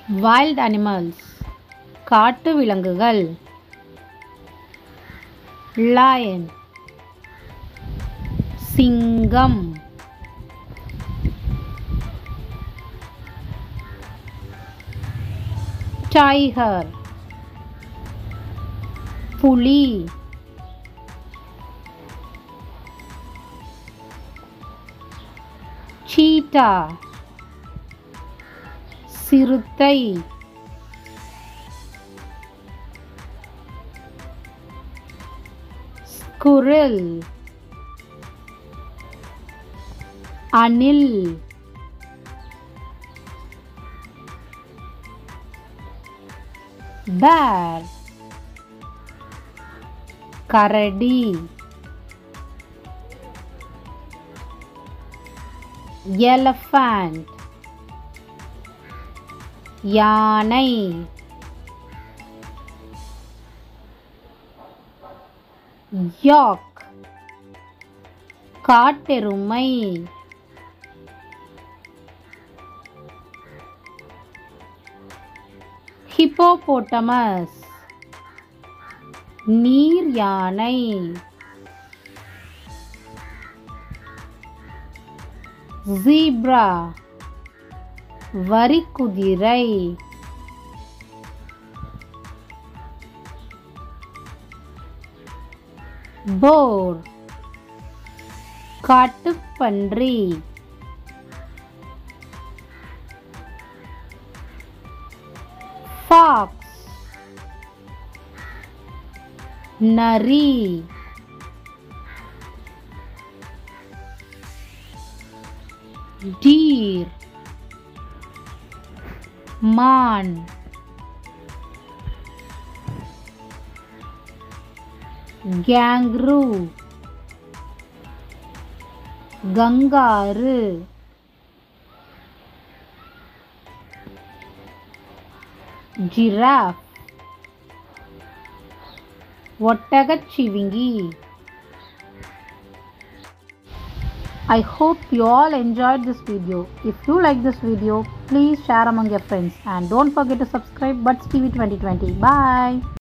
Wild animals காட்டு விலங்குகள் lion சிங்கம் டைகர் புலி சீட்டா சிறுத்தை squirrel அணில் bear கரடி elephant யானை யாக் காட்டெருமை ஹிப்போபோட்டமஸ் நீர் யானை ஜீப்ரா வரிக்குதிரை போர் காட்டுப்பன்றி ஃபாக்ஸ் நரி டீர் மான் கேங்க்ரூ கங்காரு ஜிராஃப் ஒட்டகச்சிவிங்கி I hope you all enjoyed this video. If you like this video, please share among your friends and don't forget to subscribe Buds TV 2020. Bye.